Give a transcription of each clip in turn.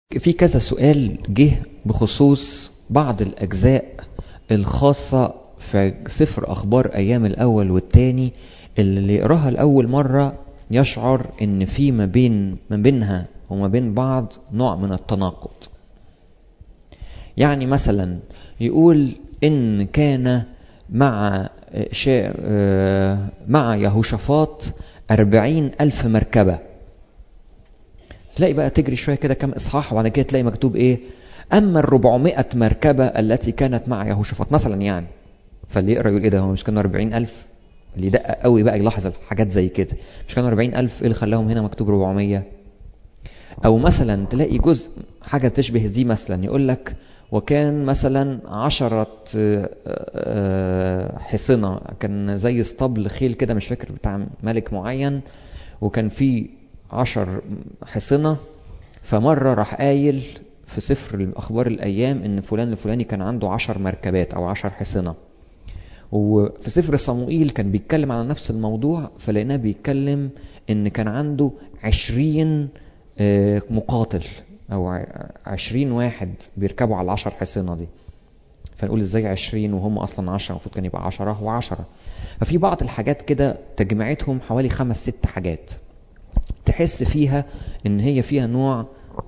في كذا سؤال جه بخصوص بعض الأجزاء الخاصة في سفر أخبار أيام الأول والتاني اللي يقراها لأول مرة يشعر إن في ما بين ما بينها وما بين بعض نوع من التناقض. يعني مثلا يقول إن كان مع شا مع يهوشافاط أربعين ألف مركبة تلاقي بقى تجري شوية كده كم إصحاح وبعد كده تلاقي مكتوب إيه أما الربعمائة مركبة التي كانت مع يهوشافاط مثلا يعني فاللي يقرأ يقول إيه ده هو مش كانوا أربعين ألف اللي يدقق قوي بقى يلاحظ الحاجات زي كده مش كانوا أربعين ألف إيه اللي خلاهم هنا مكتوب ربعمية أو مثلا تلاقي جزء حاجة تشبه دي مثلا يقول لك وكان مثلا عشرة حصنة كان زي اسطبل خيل كده مش فاكر بتاع ملك معين وكان في عشر حصنة فمرة راح قايل في سفر أخبار الأيام إن فلان الفلاني كان عنده عشر مركبات أو عشر حصنة وفي سفر صموئيل كان بيتكلم على نفس الموضوع فلقيناه بيتكلم إن كان عنده عشرين مقاتل أو عشرين واحد بيركبوا على العشر حصنة دي فنقول ازاي عشرين وهم أصلا عشرة المفروض كان يبقى عشرة وعشرة ففي بعض الحاجات كده تجمعتهم حوالي خمس ست حاجات تحس فيها ان هي فيها نوع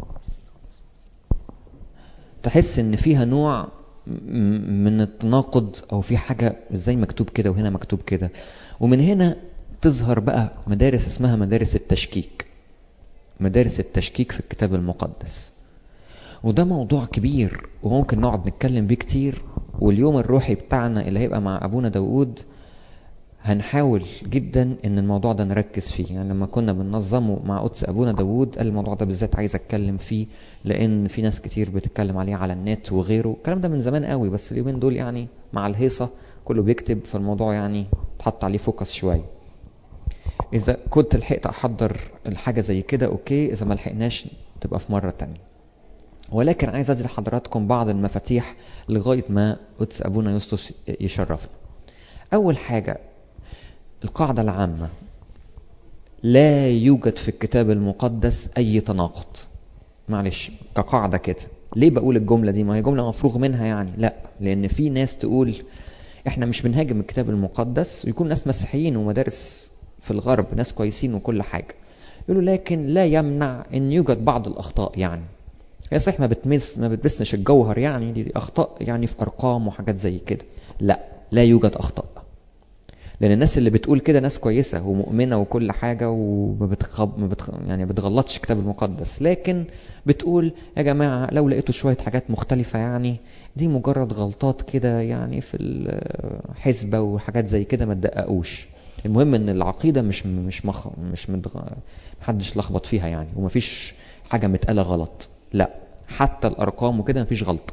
تحس ان فيها نوع من التناقض او في حاجة ازاي مكتوب كده وهنا مكتوب كده ومن هنا تظهر بقى مدارس اسمها مدارس التشكيك مدارس التشكيك في الكتاب المقدس وده موضوع كبير وممكن نقعد نتكلم بيه كتير واليوم الروحي بتاعنا اللي هيبقى مع ابونا داود هنحاول جدا ان الموضوع ده نركز فيه يعني لما كنا بننظمه مع قدس ابونا داود قال الموضوع ده بالذات عايز اتكلم فيه لان في ناس كتير بتتكلم عليه على النت وغيره الكلام ده من زمان قوي بس اليومين دول يعني مع الهيصة كله بيكتب فالموضوع يعني اتحط عليه فوكس شوية اذا كنت لحقت احضر الحاجة زي كده اوكي اذا ما لحقناش تبقى في مرة تانية ولكن عايز ادي لحضراتكم بعض المفاتيح لغاية ما قدس ابونا يسطس يشرفنا اول حاجة القاعدة العامة لا يوجد في الكتاب المقدس أي تناقض معلش كقاعدة كده ليه بقول الجملة دي ما هي جملة مفروغ منها يعني لا لأن في ناس تقول احنا مش بنهاجم الكتاب المقدس ويكون ناس مسيحيين ومدارس في الغرب ناس كويسين وكل حاجة يقولوا لكن لا يمنع ان يوجد بعض الاخطاء يعني هي صحيح ما بتمس ما بتمسش الجوهر يعني دي اخطاء يعني في ارقام وحاجات زي كده لا لا يوجد اخطاء لان الناس اللي بتقول كده ناس كويسه ومؤمنه وكل حاجه وما بتخب ما بتخ... يعني بتغلطش الكتاب المقدس لكن بتقول يا جماعه لو لقيتوا شويه حاجات مختلفه يعني دي مجرد غلطات كده يعني في الحسبه وحاجات زي كده ما تدققوش المهم ان العقيده مش مش مخ... مش مدغ... محدش لخبط فيها يعني ومفيش حاجه متقاله غلط لا حتى الارقام وكده مفيش غلط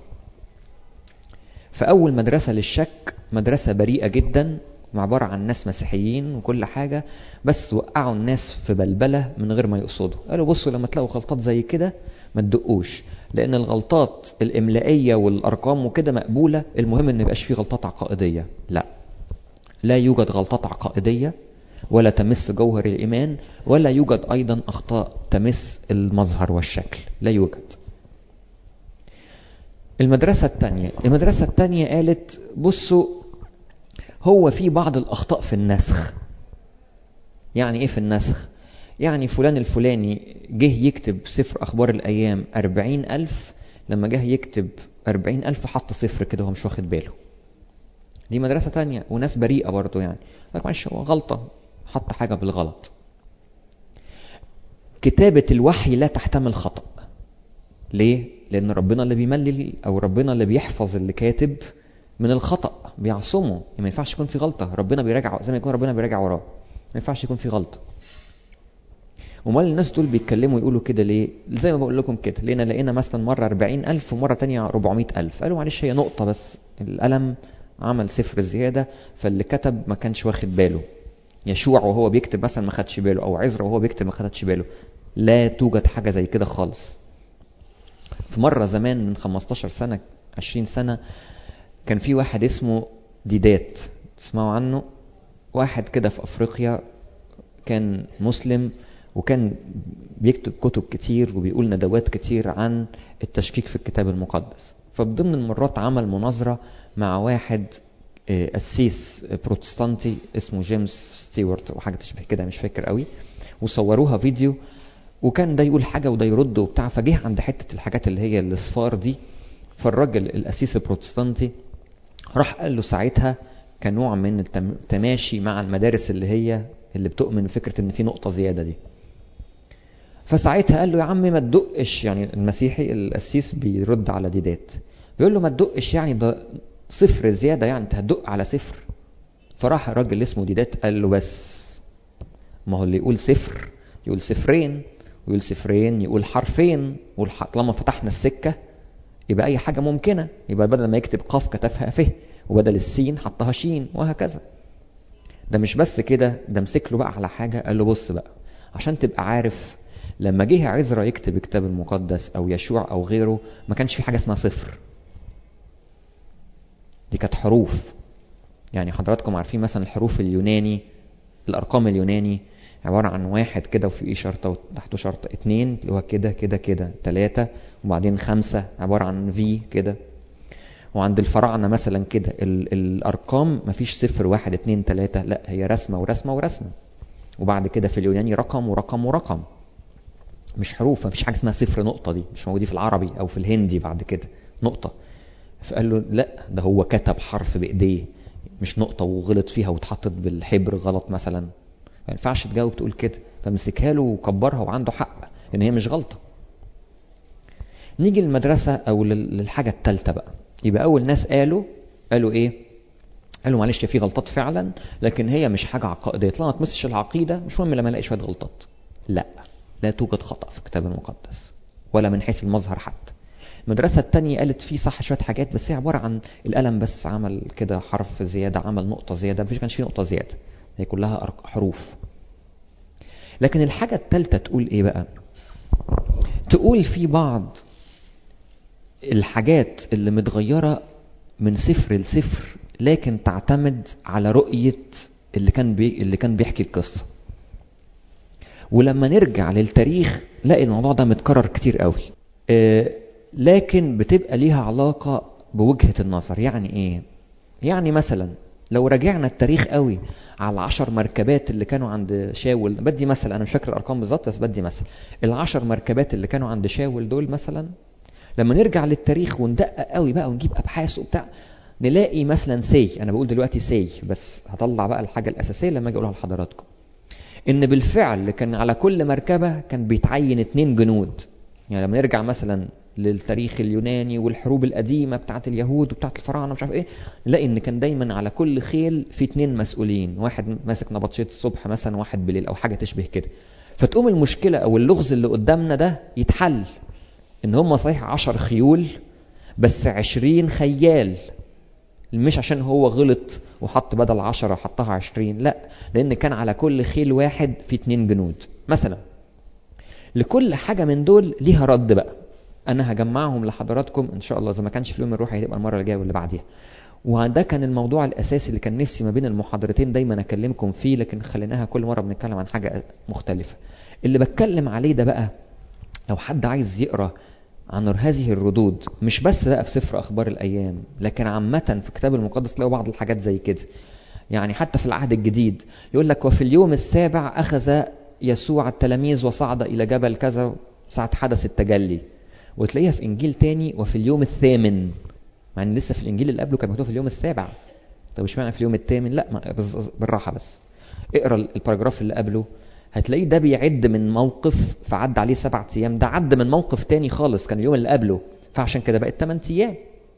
فاول مدرسه للشك مدرسه بريئه جدا عبارة عن ناس مسيحيين وكل حاجة بس وقعوا الناس في بلبلة من غير ما يقصدوا قالوا بصوا لما تلاقوا غلطات زي كده ما تدقوش لأن الغلطات الإملائية والأرقام وكده مقبولة المهم إن يبقاش فيه غلطات عقائدية لا لا يوجد غلطات عقائدية ولا تمس جوهر الإيمان ولا يوجد أيضا أخطاء تمس المظهر والشكل لا يوجد المدرسة الثانية المدرسة الثانية قالت بصوا هو في بعض الأخطاء في النسخ يعني إيه في النسخ؟ يعني فلان الفلاني جه يكتب سفر أخبار الأيام أربعين ألف لما جه يكتب أربعين ألف حط صفر كده هو مش واخد باله دي مدرسة تانية وناس بريئة برضو يعني لك معلش هو غلطة حط حاجة بالغلط كتابة الوحي لا تحتمل خطأ ليه؟ لأن ربنا اللي بيملل أو ربنا اللي بيحفظ اللي كاتب من الخطأ بيعصمه ما ينفعش يكون في غلطة ربنا بيراجع زي ما يكون ربنا بيراجع وراه ما ينفعش يكون في غلطة امال الناس دول بيتكلموا يقولوا كده ليه زي ما بقول لكم كده لقينا لقينا مثلا مرة 40000 ومرة تانية 400000 قالوا معلش هي نقطة بس القلم عمل صفر زيادة فاللي كتب ما كانش واخد باله يشوع وهو بيكتب مثلا ما خدش باله او عزرا وهو بيكتب ما خدش باله لا توجد حاجة زي كده خالص في مرة زمان من 15 سنة 20 سنة كان في واحد اسمه ديدات تسمعوا عنه واحد كده في افريقيا كان مسلم وكان بيكتب كتب كتير وبيقول ندوات كتير عن التشكيك في الكتاب المقدس فبضمن المرات عمل مناظرة مع واحد قسيس بروتستانتي اسمه جيمس ستيوارت او حاجه تشبه كده مش فاكر قوي وصوروها فيديو وكان ده يقول حاجه وده يرد وبتاع فجه عند حته الحاجات اللي هي الاصفار دي فالراجل القسيس البروتستانتي راح قال له ساعتها كنوع من التماشي مع المدارس اللي هي اللي بتؤمن بفكره ان في نقطه زياده دي فساعتها قال له يا عم ما تدقش يعني المسيحي القسيس بيرد على ديدات بيقول له ما تدقش يعني ده صفر زيادة يعني انت هتدق على صفر فراح الراجل اللي اسمه ديدات قال له بس ما هو اللي يقول صفر يقول صفرين ويقول صفرين يقول حرفين طالما فتحنا السكة يبقى أي حاجة ممكنة يبقى بدل ما يكتب قاف كتبها ف وبدل السين حطها شين وهكذا ده مش بس كده ده مسك له بقى على حاجة قال له بص بقى عشان تبقى عارف لما جه عزرا يكتب الكتاب المقدس أو يشوع أو غيره ما كانش في حاجة اسمها صفر دي كانت حروف يعني حضراتكم عارفين مثلا الحروف اليوناني الارقام اليوناني عبارة عن واحد كده وفي شرطة وتحته شرطة اتنين اللي هو كده كده كده تلاتة وبعدين خمسة عبارة عن في كده وعند الفراعنة مثلا كده ال الأرقام مفيش صفر واحد اتنين تلاتة لا هي رسمة ورسمة ورسمة وبعد كده في اليوناني رقم ورقم ورقم مش حروف مفيش حاجة اسمها صفر نقطة دي مش موجودة في العربي أو في الهندي بعد كده نقطة فقال له لا ده هو كتب حرف بايديه مش نقطه وغلط فيها واتحطت بالحبر غلط مثلا ما ينفعش تجاوب تقول كده فمسكها له وكبرها وعنده حق لان هي مش غلطه نيجي للمدرسه او للحاجه الثالثه بقى يبقى اول ناس قالوا قالوا ايه قالوا معلش في غلطات فعلا لكن هي مش حاجه عقائديه طالما ما تمسش العقيده مش مهم لما الاقي شويه غلطات لا لا توجد خطا في الكتاب المقدس ولا من حيث المظهر حتى المدرسة التانية قالت فيه صح شوية حاجات بس هي عبارة عن القلم بس عمل كده حرف زيادة عمل نقطة زيادة مفيش كانش فيه نقطة زيادة هي كلها حروف لكن الحاجة التالتة تقول ايه بقى تقول في بعض الحاجات اللي متغيرة من صفر لصفر لكن تعتمد على رؤية اللي كان بي اللي كان بيحكي القصة ولما نرجع للتاريخ نلاقي الموضوع ده متكرر كتير قوي آه لكن بتبقى ليها علاقة بوجهة النظر يعني ايه يعني مثلا لو رجعنا التاريخ قوي على العشر مركبات اللي كانوا عند شاول بدي مثلا انا مش فاكر الارقام بالظبط بس بدي مثلا العشر مركبات اللي كانوا عند شاول دول مثلا لما نرجع للتاريخ وندقق قوي بقى ونجيب ابحاث وبتاع نلاقي مثلا سي انا بقول دلوقتي سي بس هطلع بقى الحاجه الاساسيه لما اجي اقولها لحضراتكم ان بالفعل كان على كل مركبه كان بيتعين اتنين جنود يعني لما نرجع مثلا للتاريخ اليوناني والحروب القديمة بتاعت اليهود وبتاعت الفراعنة مش عارف ايه نلاقي ان كان دايما على كل خيل في اتنين مسؤولين واحد ماسك نبطشية الصبح مثلا واحد بالليل او حاجة تشبه كده فتقوم المشكلة او اللغز اللي قدامنا ده يتحل ان هم صحيح عشر خيول بس عشرين خيال مش عشان هو غلط وحط بدل عشرة حطها عشرين لا لان كان على كل خيل واحد في اتنين جنود مثلا لكل حاجة من دول ليها رد بقى انا هجمعهم لحضراتكم ان شاء الله اذا ما كانش في اليوم الروحي هتبقى المره الجايه واللي بعديها وده كان الموضوع الاساسي اللي كان نفسي ما بين المحاضرتين دايما اكلمكم فيه لكن خليناها كل مره بنتكلم عن حاجه مختلفه اللي بتكلم عليه ده بقى لو حد عايز يقرا عن هذه الردود مش بس بقى في سفر اخبار الايام لكن عامه في الكتاب المقدس تلاقوا بعض الحاجات زي كده يعني حتى في العهد الجديد يقول لك وفي اليوم السابع اخذ يسوع التلاميذ وصعد الى جبل كذا ساعه حدث التجلي وتلاقيها في انجيل تاني وفي اليوم الثامن مع ان لسه في الانجيل اللي قبله كان مكتوب في اليوم السابع طب اشمعنى في اليوم الثامن لا بالراحه بس اقرا الباراجراف اللي قبله هتلاقيه ده بيعد من موقف فعد عليه سبع ايام ده عد من موقف تاني خالص كان اليوم اللي قبله فعشان كده بقت 8 ايام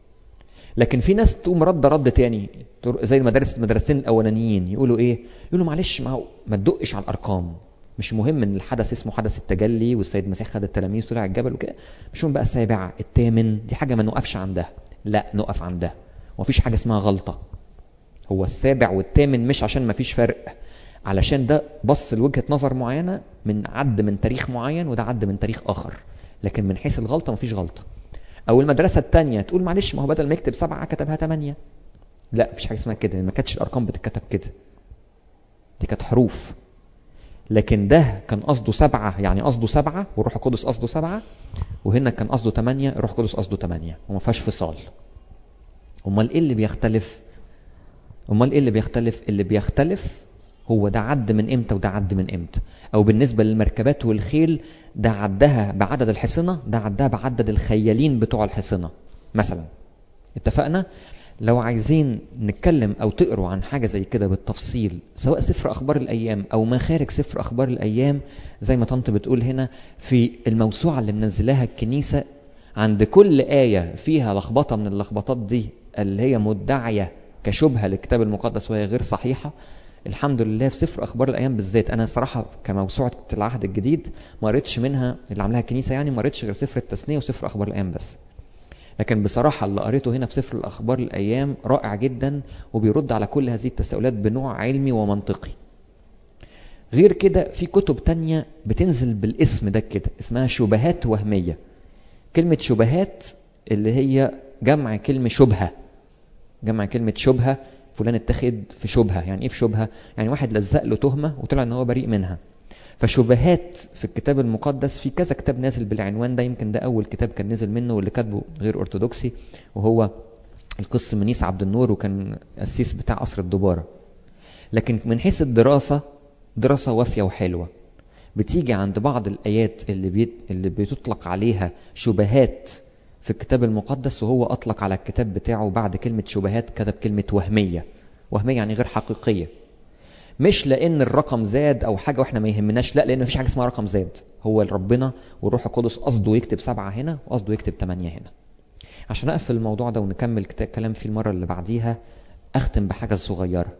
لكن في ناس تقوم رد رد تاني زي المدارس المدرستين الاولانيين يقولوا ايه يقولوا معلش ما, ما تدقش على الارقام مش مهم ان الحدث اسمه حدث التجلي والسيد المسيح خد التلاميذ طلع الجبل وكده مش مهم بقى السابع الثامن دي حاجه ما نوقفش عندها لا نقف عندها ومفيش حاجه اسمها غلطه هو السابع والثامن مش عشان مفيش فرق علشان ده بص لوجهه نظر معينه من عد من تاريخ معين وده عد من تاريخ اخر لكن من حيث الغلطه مفيش غلطه او المدرسه الثانيه تقول معلش ما هو بدل ما يكتب سبعه كتبها ثمانيه لا مفيش حاجه اسمها كده ما كانتش الارقام بتتكتب كده دي كانت حروف لكن ده كان قصده سبعة يعني قصده سبعة والروح القدس قصده سبعة وهنا كان قصده تمانية الروح القدس قصده تمانية وما فيهاش فصال امال ايه اللي بيختلف امال ايه اللي بيختلف اللي بيختلف هو ده عد من امتى وده عد من امتى او بالنسبه للمركبات والخيل ده عدها بعدد الحصنه ده عدها بعدد الخيالين بتوع الحصنه مثلا اتفقنا لو عايزين نتكلم او تقروا عن حاجه زي كده بالتفصيل سواء سفر اخبار الايام او مخارج سفر اخبار الايام زي ما طنط بتقول هنا في الموسوعه اللي منزلاها الكنيسه عند كل ايه فيها لخبطه من اللخبطات دي اللي هي مدعيه كشبهه للكتاب المقدس وهي غير صحيحه الحمد لله في سفر اخبار الايام بالذات انا صراحه كموسوعه العهد الجديد ما قريتش منها اللي عاملاها الكنيسه يعني ما قريتش غير سفر التثنيه وسفر اخبار الايام بس لكن بصراحه اللي قريته هنا في سفر الاخبار الايام رائع جدا وبيرد على كل هذه التساؤلات بنوع علمي ومنطقي غير كده في كتب تانية بتنزل بالاسم ده كده اسمها شبهات وهميه كلمه شبهات اللي هي جمع كلمه شبهه جمع كلمه شبهه فلان اتخذ في شبهه يعني ايه في شبهه يعني واحد لزق له تهمه وطلع ان هو بريء منها فشبهات في الكتاب المقدس في كذا كتاب نازل بالعنوان ده يمكن ده اول كتاب كان نزل منه واللي كاتبه غير ارثوذكسي وهو القس منيس عبد النور وكان قسيس بتاع قصر الدباره لكن من حيث الدراسه دراسه وافيه وحلوه بتيجي عند بعض الايات اللي بيت اللي بتطلق عليها شبهات في الكتاب المقدس وهو أطلق على الكتاب بتاعه بعد كلمة شبهات كتب كلمة وهمية وهمية يعني غير حقيقية مش لأن الرقم زاد أو حاجة وإحنا ما يهمناش لا لأن مفيش حاجة اسمها رقم زاد هو ربنا والروح القدس قصده يكتب سبعة هنا وقصده يكتب ثمانية هنا عشان أقفل الموضوع ده ونكمل الكلام فيه المرة اللي بعديها أختم بحاجة صغيرة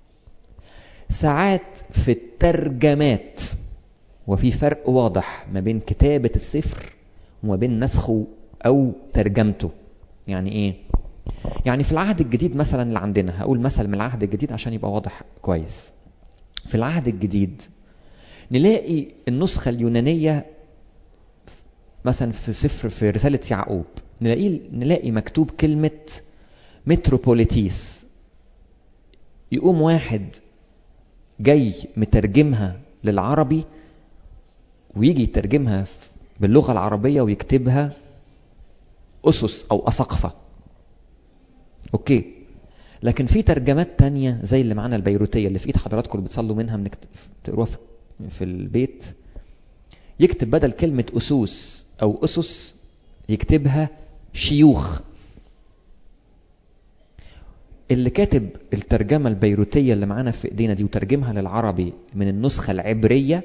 ساعات في الترجمات وفي فرق واضح ما بين كتابة السفر وما بين نسخه او ترجمته يعني ايه يعني في العهد الجديد مثلا اللي عندنا هقول مثل من العهد الجديد عشان يبقى واضح كويس في العهد الجديد نلاقي النسخة اليونانية مثلا في سفر في رسالة يعقوب نلاقي نلاقي مكتوب كلمة متروبوليتيس يقوم واحد جاي مترجمها للعربي ويجي يترجمها باللغة العربية ويكتبها أسس أو أسقفة أوكي لكن في ترجمات تانية زي اللي معانا البيروتية اللي في إيد حضراتكم اللي بتصلوا منها من تقروها في البيت يكتب بدل كلمة أسوس أو أسس يكتبها شيوخ اللي كاتب الترجمة البيروتية اللي معانا في إيدينا دي وترجمها للعربي من النسخة العبرية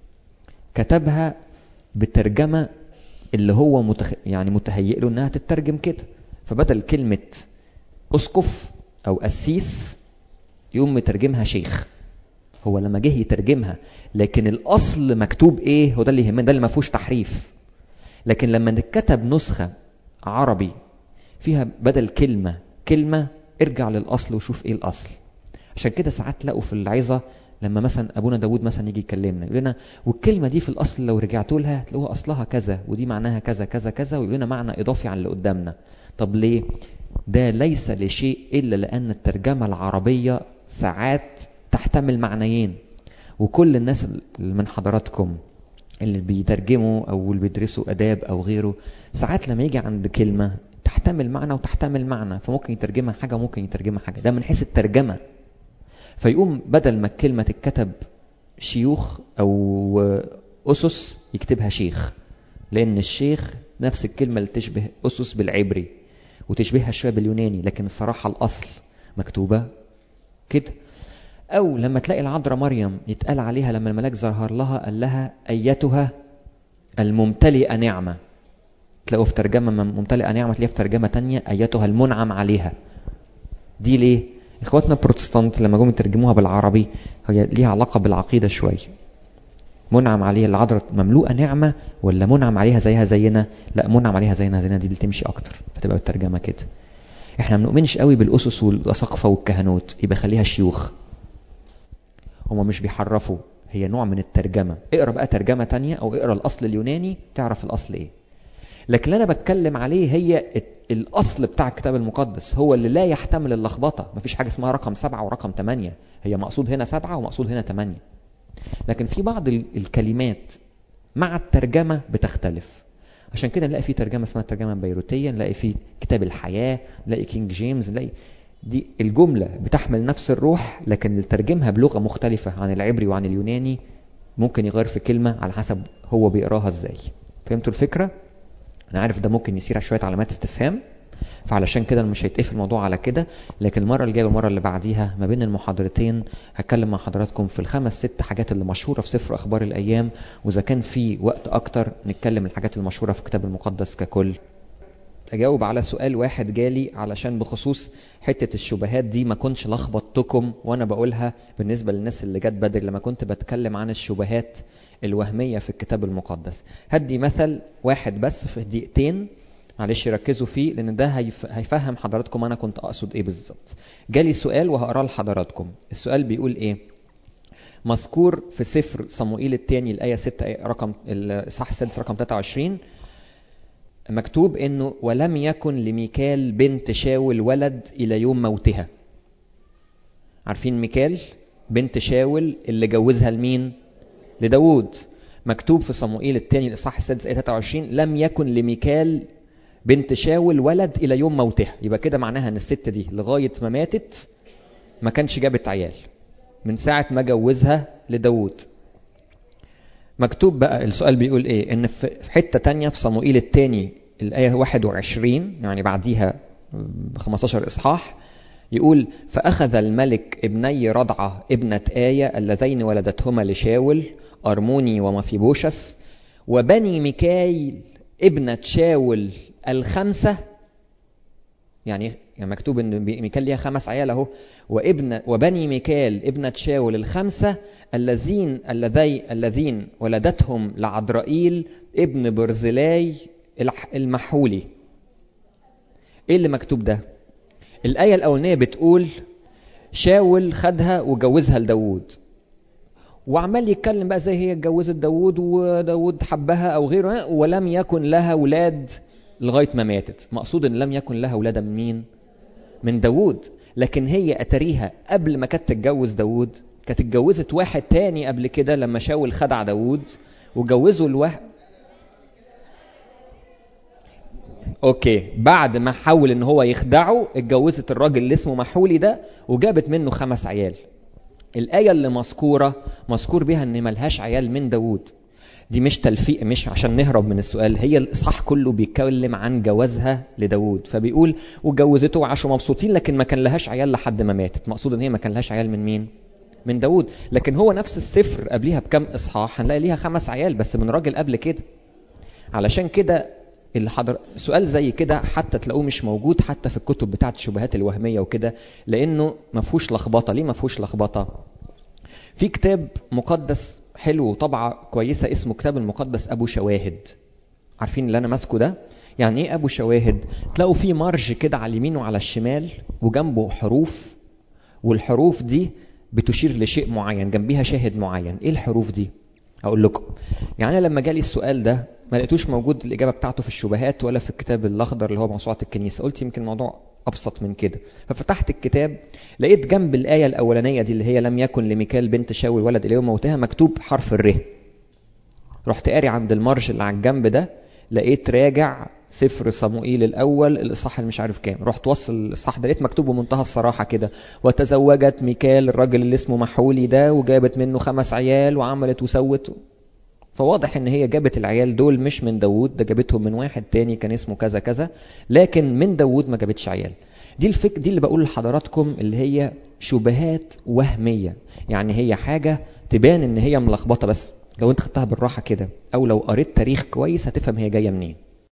كتبها بترجمة اللي هو متخ... يعني متهيئ له انها تترجم كده فبدل كلمة اسقف او قسيس يقوم مترجمها شيخ هو لما جه يترجمها لكن الاصل مكتوب ايه هو ده اللي يهمنا ده اللي ما فيهوش تحريف لكن لما نتكتب نسخة عربي فيها بدل كلمة كلمة ارجع للاصل وشوف ايه الاصل عشان كده ساعات تلاقوا في العظة لما مثلا ابونا داود مثلا يجي يكلمنا يقول لنا والكلمه دي في الاصل لو رجعتوا لها هتلاقوها اصلها كذا ودي معناها كذا كذا كذا ويقول لنا معنى اضافي عن اللي قدامنا طب ليه ده ليس لشيء الا لان الترجمه العربيه ساعات تحتمل معنيين وكل الناس اللي من حضراتكم اللي بيترجموا او اللي بيدرسوا اداب او غيره ساعات لما يجي عند كلمه تحتمل معنى وتحتمل معنى فممكن يترجمها حاجه وممكن يترجمها حاجه ده من حيث الترجمه فيقوم بدل ما الكلمة تتكتب شيوخ أو أسس يكتبها شيخ لأن الشيخ نفس الكلمة اللي تشبه أسس بالعبري وتشبهها شوية باليوناني لكن الصراحة الأصل مكتوبة كده أو لما تلاقي العذراء مريم يتقال عليها لما الملاك ظهر لها قال لها أيتها الممتلئة نعمة تلاقوا في ترجمة ممتلئة نعمة تلاقيها في ترجمة تانية أيتها المنعم عليها دي ليه؟ اخواتنا البروتستانت لما جم يترجموها بالعربي هي ليها علاقه بالعقيده شويه منعم عليها العذراء مملوءه نعمه ولا منعم عليها زيها زينا لا منعم عليها زينا زينا دي اللي تمشي اكتر فتبقى الترجمه كده احنا ما بنؤمنش قوي بالاسس والاساقفه والكهنوت يبقى خليها شيوخ هما مش بيحرفوا هي نوع من الترجمه اقرا بقى ترجمه تانية او اقرا الاصل اليوناني تعرف الاصل ايه لكن اللي انا بتكلم عليه هي الاصل بتاع الكتاب المقدس هو اللي لا يحتمل اللخبطه مفيش حاجه اسمها رقم سبعة ورقم ثمانية هي مقصود هنا سبعة ومقصود هنا ثمانية لكن في بعض الكلمات مع الترجمة بتختلف عشان كده نلاقي في ترجمة اسمها الترجمة البيروتية نلاقي في كتاب الحياة نلاقي كينج جيمس نلاقي دي الجملة بتحمل نفس الروح لكن ترجمها بلغة مختلفة عن العبري وعن اليوناني ممكن يغير في كلمة على حسب هو بيقراها ازاي فهمتوا الفكرة؟ أنا عارف ده ممكن يصير شوية علامات استفهام فعلشان كده مش هيتقفل الموضوع على كده لكن المرة اللي جاية والمرة اللي بعديها ما بين المحاضرتين هتكلم مع حضراتكم في الخمس ست حاجات اللي مشهورة في سفر أخبار الأيام وإذا كان في وقت أكتر نتكلم الحاجات المشهورة في الكتاب المقدس ككل اجاوب على سؤال واحد جالي علشان بخصوص حته الشبهات دي ما كنتش لخبطتكم وانا بقولها بالنسبه للناس اللي جت بدري لما كنت بتكلم عن الشبهات الوهميه في الكتاب المقدس هدي مثل واحد بس في دقيقتين معلش ركزوا فيه لان ده هيفهم حضراتكم انا كنت اقصد ايه بالظبط جالي سؤال وهقراه لحضراتكم السؤال بيقول ايه مذكور في سفر صموئيل الثاني الايه 6 رقم الاصحاح السادس رقم 23 مكتوب انه ولم يكن لميكال بنت شاول ولد الى يوم موتها عارفين ميكال بنت شاول اللي جوزها لمين لداود مكتوب في صموئيل الثاني الاصحاح السادس ايه 23 لم يكن لميكال بنت شاول ولد الى يوم موتها يبقى كده معناها ان الست دي لغايه ما ماتت ما كانش جابت عيال من ساعه ما جوزها لداود مكتوب بقى السؤال بيقول ايه ان في حته تانية في صموئيل الثاني الايه 21 يعني بعديها 15 اصحاح يقول فاخذ الملك ابني رضعه ابنه ايه اللذين ولدتهما لشاول ارموني ومفيبوشس وبني ميكايل ابنه شاول الخمسه يعني يعني مكتوب ان ميكال ليها خمس عيال اهو وابن وبني ميكال ابنة شاول الخمسة الذين الذي الذين ولدتهم لعدرائيل ابن برزلاي المحولي ايه اللي مكتوب ده الآية الأولانية بتقول شاول خدها وجوزها لداوود وعمال يتكلم بقى زي هي اتجوزت داوود وداوود حبها أو غيره ولم يكن لها ولاد لغاية ما ماتت مقصود ان لم يكن لها ولادة من مين من داوود لكن هي أتريها قبل ما كانت تتجوز داوود كانت اتجوزت واحد تاني قبل كده لما شاول خدع داوود وجوزوا الواحد اوكي بعد ما حاول ان هو يخدعه اتجوزت الراجل اللي اسمه محولي ده وجابت منه خمس عيال الآية اللي مذكورة مذكور بها ان ملهاش عيال من داوود دي مش تلفيق مش عشان نهرب من السؤال هي الإصحاح كله بيتكلم عن جوازها لداود فبيقول وجوزته وعاشوا مبسوطين لكن ما كان لهاش عيال لحد ما ماتت مقصود ان هي ما كان لهاش عيال من مين من داود لكن هو نفس السفر قبليها بكم إصحاح هنلاقي ليها خمس عيال بس من راجل قبل كده علشان كده اللي حضر سؤال زي كده حتى تلاقوه مش موجود حتى في الكتب بتاعت الشبهات الوهميه وكده لانه ما فيهوش لخبطه ليه ما فيهوش لخبطه في كتاب مقدس حلو وطبعه كويسه اسمه كتاب المقدس ابو شواهد عارفين اللي انا ماسكه ده يعني ايه ابو شواهد تلاقوا فيه مرج كده على اليمين وعلى الشمال وجنبه حروف والحروف دي بتشير لشيء معين جنبيها شاهد معين ايه الحروف دي اقول لكم يعني أنا لما جالي السؤال ده ما لقيتوش موجود الاجابه بتاعته في الشبهات ولا في الكتاب الاخضر اللي هو موسوعه الكنيسه قلت يمكن الموضوع ابسط من كده ففتحت الكتاب لقيت جنب الايه الاولانيه دي اللي هي لم يكن لميكال بنت شاول ولد الى يوم موتها مكتوب حرف الر رحت قاري عند المرج اللي على الجنب ده لقيت راجع سفر صموئيل الاول الاصحاح اللي مش عارف كام رحت وصل الاصحاح ده لقيت مكتوب بمنتهى الصراحه كده وتزوجت ميكال الراجل اللي اسمه محولي ده وجابت منه خمس عيال وعملت وسوت فواضح ان هي جابت العيال دول مش من داوود ده جابتهم من واحد تاني كان اسمه كذا كذا لكن من داوود ما جابتش عيال دي الفك دي اللي بقول لحضراتكم اللي هي شبهات وهميه يعني هي حاجه تبان ان هي ملخبطه بس لو انت خدتها بالراحه كده او لو قريت تاريخ كويس هتفهم هي جايه منين